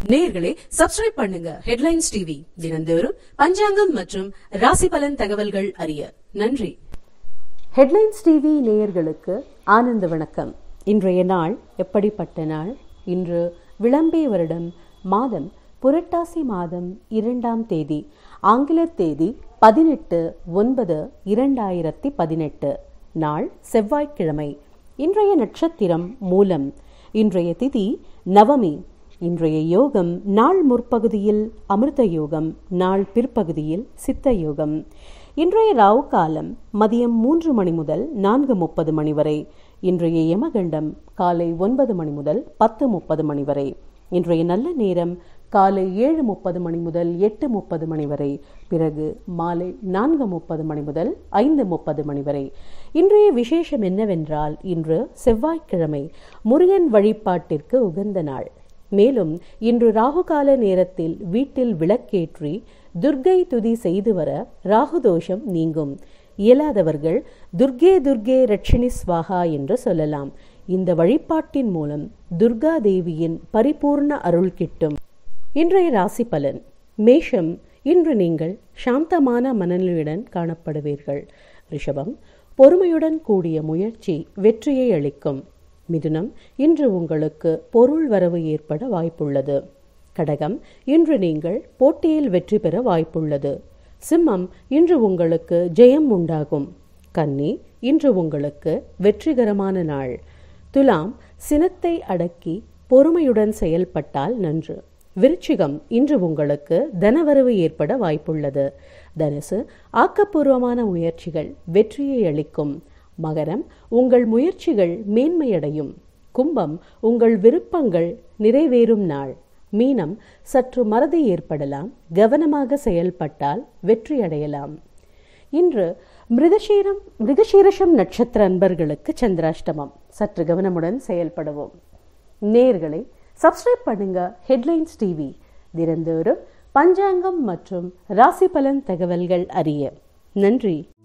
நேயர்களே சப்ஸ்கிரைப் பண்ணுங்க headlines TV தினந்தோறும் பஞ்சாங்கம் மற்றும் ராசி பலன் தகவல்கள் அறிய நன்றி ஹெட்லைன்ஸ் டிவி நேயர்களுக்கு ஆனந்த வணக்கம் இன்றைய நாள் எப்படிப்பட்ட நாள் இன்று விளம்பே வருடம் மாதம் புரட்டாசி மாதம் இரண்டாம் தேதி ஆங்கில தேதி பதினெட்டு ஒன்பது இரண்டாயிரத்தி பதினெட்டு நாள் செவ்வாய்க்கிழமை இன்றைய நட்சத்திரம் மூலம் இன்றைய திதி நவமி இன்றைய யோகம் நாள் முற்பகுதியில் அமிர்த யோகம் நாள் பிற்பகுதியில் சித்த யோகம் இன்றைய ராவு காலம் மதியம் மூன்று மணி முதல் நான்கு முப்பது மணி வரை இன்றைய யமகண்டம் காலை ஒன்பது மணி முதல் பத்து முப்பது மணி வரை இன்றைய நல்ல நேரம் காலை ஏழு முப்பது மணி முதல் எட்டு முப்பது மணி வரை பிறகு மாலை நான்கு முப்பது மணி முதல் ஐந்து முப்பது மணி வரை இன்றைய விசேஷம் என்னவென்றால் இன்று செவ்வாய்க்கிழமை முருகன் வழிபாட்டிற்கு உகந்த நாள் மேலும் இன்று ராகுகால நேரத்தில் வீட்டில் விளக்கேற்றி துர்க்கை துதி செய்து வர ராகுதோஷம் நீங்கும் இயலாதவர்கள் துர்கே துர்கே ரட்சிணி ஸ்வாகா என்று சொல்லலாம் இந்த வழிபாட்டின் மூலம் துர்கா தேவியின் பரிபூர்ண அருள் கிட்டும் இன்றைய ராசி பலன் மேஷம் இன்று நீங்கள் சாந்தமான மனநிலையுடன் காணப்படுவீர்கள் ரிஷபம் பொறுமையுடன் கூடிய முயற்சி வெற்றியை அளிக்கும் மிதுனம் இன்று உங்களுக்கு பொருள் வரவு ஏற்பட வாய்ப்புள்ளது கடகம் இன்று நீங்கள் போட்டியில் வெற்றி பெற வாய்ப்புள்ளது சிம்மம் இன்று உங்களுக்கு ஜெயம் உண்டாகும் கன்னி இன்று உங்களுக்கு வெற்றிகரமான நாள் துலாம் சினத்தை அடக்கி பொறுமையுடன் செயல்பட்டால் நன்று விருச்சிகம் இன்று உங்களுக்கு தனவரவு ஏற்பட வாய்ப்புள்ளது தனுசு ஆக்கப்பூர்வமான முயற்சிகள் வெற்றியை அளிக்கும் மகரம் உங்கள் முயற்சிகள் மேன்மையடையும் கும்பம் உங்கள் விருப்பங்கள் நிறைவேறும் நாள் மீனம் சற்று மறதி ஏற்படலாம் கவனமாக செயல்பட்டால் வெற்றி அடையலாம் இன்று மிருகஷீரம் மிருகஷீரஷம் நட்சத்திர அன்பர்களுக்கு சந்திராஷ்டமம் சற்று கவனமுடன் செயல்படுவோம் நேர்களை சப்ஸ்கிரைப் பண்ணுங்க ஹெட்லைன்ஸ் டிவி தினந்தோறும் பஞ்சாங்கம் மற்றும் ராசி பலன் தகவல்கள் அறிய நன்றி